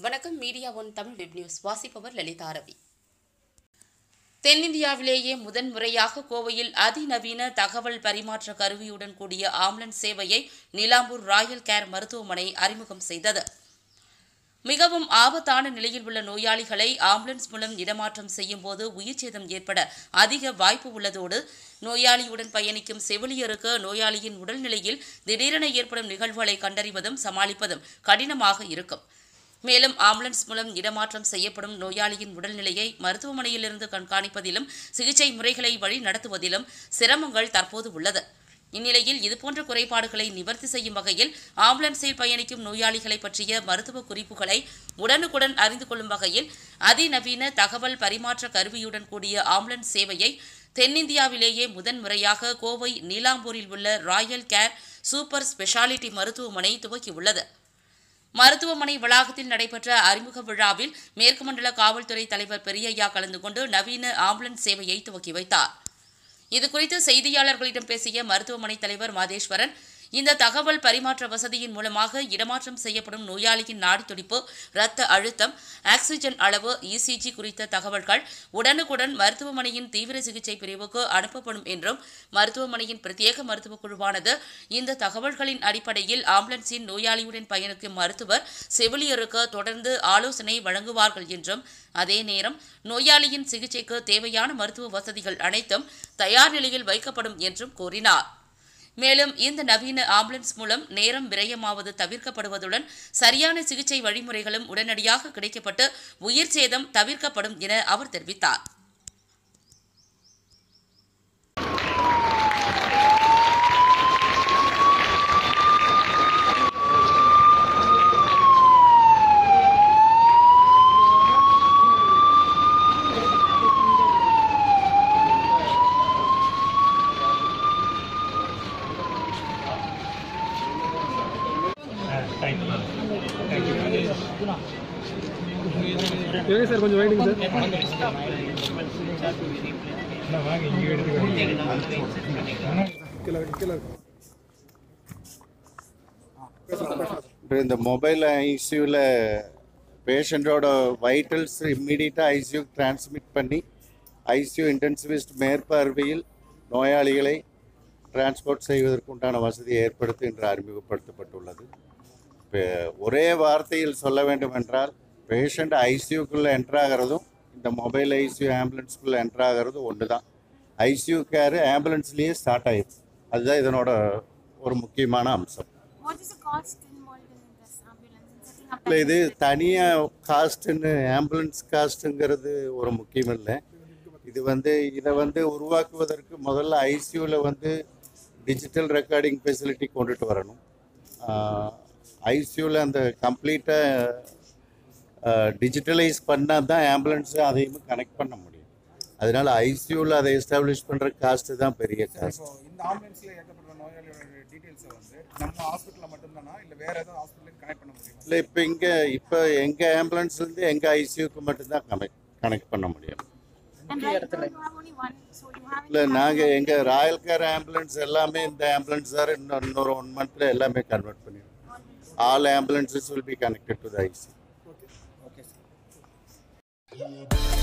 வணக்கம் media one Tamil web news வாசிப்பவர் லலிதா ரவி தென்னிந்தியாவிலேயே முதன்முறையாக கோவையில் அதிநவீன தகவல் பரிமாற்ற கருவியுடன் கூடிய ஆம்புலன்ஸ் சேவையை நிலாம்பூர் ராயல் கேர் மருத்துவமனை அறிமுகம் செய்தது மிகவும் ஆபத்தான நிலையில் உள்ள நோயாளிகளை ஆம்புலன்ஸ் மூலம் இடமாற்றம் செய்யும் போது உயிர் சேதம் ஏற்பட அதிக வாய்ப்பு உள்ளதோடு நோயாளியுடன் பயணிக்கும் செவிலியருக்கு நோயாளியின் உடல்நிலையில் திடீரென ஏற்படும் நிகழ்வுகளை கண்டறிவதும் சமாளிப்பதும் கடினமாக இருக்கும் மேலும் ஆம்புலன்ஸ் மூலம் இடமாற்றம் செய்யப்படும் நோயாளியின் உடல்நிலையை மருத்துவமனையிலிருந்து கண்காணிப்பதிலும் சிகிச்சை முறைகளை வழி நடத்துவதிலும் சிரமங்கள் தற்போது உள்ளது இந்நிலையில் இதுபோன்ற குறைபாடுகளை நிவர்த்தி செய்யும் வகையில் ஆம்புலன்ஸில் பயணிக்கும் நோயாளிகளை பற்றிய மருத்துவ குறிப்புகளை உடனுக்குடன் அறிந்து கொள்ளும் வகையில் அதிநவீன தகவல் பரிமாற்ற கருவியுடன் கூடிய ஆம்புலன்ஸ் சேவையை தென்னிந்தியாவிலேயே முதன்முறையாக கோவை நீலாம்பூரில் உள்ள ராயல் கேர் சூப்பர் ஸ்பெஷாலிட்டி மருத்துவமனை துவக்கியுள்ளது மருத்துவமனை வளாகத்தில் நடைபெற்ற அறிமுக விழாவில் மேற்கு மண்டல காவல்துறை தலைவர் பெரியய்யா கலந்து கொண்டு நவீன ஆம்புலன்ஸ் சேவையை துவக்கி வைத்தார் இதுகுறித்து செய்தியாளர்களிடம் பேசிய மருத்துவமனை தலைவர் மாதேஸ்வரன் இந்த தகவல் பரிமாற்ற வசதியின் மூலமாக இடமாற்றம் செய்யப்படும் நோயாளியின் நாடித்துடிப்பு இரத்த அழுத்தம் ஆக்ஸிஜன் அளவு இசிஜி குறித்த தகவல்கள் உடனுக்குடன் மருத்துவமனையின் தீவிர சிகிச்சை பிரிவுக்கு அனுப்பப்படும் என்றும் மருத்துவமனையின் பிரத்யேக மருத்துவக் குழுவானது இந்த தகவல்களின் அடிப்படையில் ஆம்புலன்ஸின் நோயாளியுடன் பயணிக்கும் மருத்துவர் செவிலியருக்கு தொடர்ந்து ஆலோசனை வழங்குவார்கள் என்றும் அதே நேரம் நோயாளியின் சிகிச்சைக்கு தேவையான மருத்துவ வசதிகள் அனைத்தும் தயார் நிலையில் வைக்கப்படும் என்றும் கூறினார் மேலும் இந்த நவீன ஆம்புலன்ஸ் மூலம் நேரம் விரயமாவது தவிர்க்கப்படுவதுடன் சரியான சிகிச்சை வழிமுறைகளும் உடனடியாக கிடைக்கப்பட்டு உயிர் சேதம் தவிர்க்கப்படும் என அவர் தெரிவித்தார் இருங்க சார் கொஞ்சம் வெயிட்டிங் சார் வாங்க இங்கே எடுத்துக்கிறேன் கீழே கீழே இப்போ இந்த மொபைல் ஐசியூவில் பேஷண்ட்டோட வைட்டல்ஸ் இம்மீடியட்டாக ஐசியூ டிரான்ஸ்மிட் பண்ணி ஐசியூ இன்டென்சிவிஸ்ட் மேற்பார்வையில் நோயாளிகளை டிரான்ஸ்போர்ட் செய்வதற்கு உண்டான வசதியை ஏற்படுத்தி இன்று அறிமுகப்படுத்தப்பட்டுள்ளது இப்போ ஒரே வார்த்தையில் சொல்ல வேண்டும் என்றால் பேஷண்ட் ஐசியூக்குள்ளே என்ட்ராகிறதும் இந்த மொபைல் ஐசியூ ஆம்புலன்ஸ்குள்ளே என்ட்ராகிறதும் ஒன்று தான் ஐசியூ கேரு ஆம்புலன்ஸ்லேயே ஸ்டார்ட் ஆயிடுச்சு அதுதான் இதனோட ஒரு முக்கியமான அம்சம் What is the cost involved in this ambulance in setting up? இல்லை இது தனியாக காஸ்ட்டுன்னு ஆம்புலன்ஸ் காஸ்ட்டுங்கிறது ஒரு முக்கியம் இல்லை இது வந்து இதை வந்து உருவாக்குவதற்கு முதல்ல ஐசியூவில் வந்து டிஜிட்டல் ரெக்கார்டிங் ஃபெசிலிட்டி கொண்டுட்டு வரணும் ஐசியூவில் அந்த கம்ப்ளீட்டாக டிஜிட்டலைஸ் பண்ணால் தான் ஆம்புலன்ஸை அதையும் கனெக்ட் பண்ண முடியும் அதனால ஐசியூவில் அதை எஸ்டாப்ளிஷ் பண்ணுற காஸ்ட்டு தான் பெரிய காஸ்ட் இப்போ இந்த ஆம்புலன்ஸ்ல ஏற்றப்படுற நோயாளியோட டீடைல்ஸை வந்து நம்ம ஹாஸ்பிட்டலில் மட்டும்தானா இல்லை வேற ஏதாவது ஹாஸ்பிட்டலுக்கு கனெக்ட் பண்ண முடியுமா இல்லை இப்போ இங்கே இப்போ எங்கள் ஆம்புலன்ஸ்லேருந்து எங்கள் ஐசியூக்கு மட்டும்தான் கனெக்ட் கனெக்ட் பண்ண முடியும் And right now you have only one, so you have. இல்லை நாங்கள் எங்கள் ராயல் கேர் ஆம்புலன்ஸ் எல்லாமே இந்த ஆம்புலன்ஸ் சார் இன்னொரு இன்னொரு ஒன் மந்த்தில் எல்லாமே கன்வெர்ட் பண்ணிடுவோம் all ambulances will be connected to the IC okay sir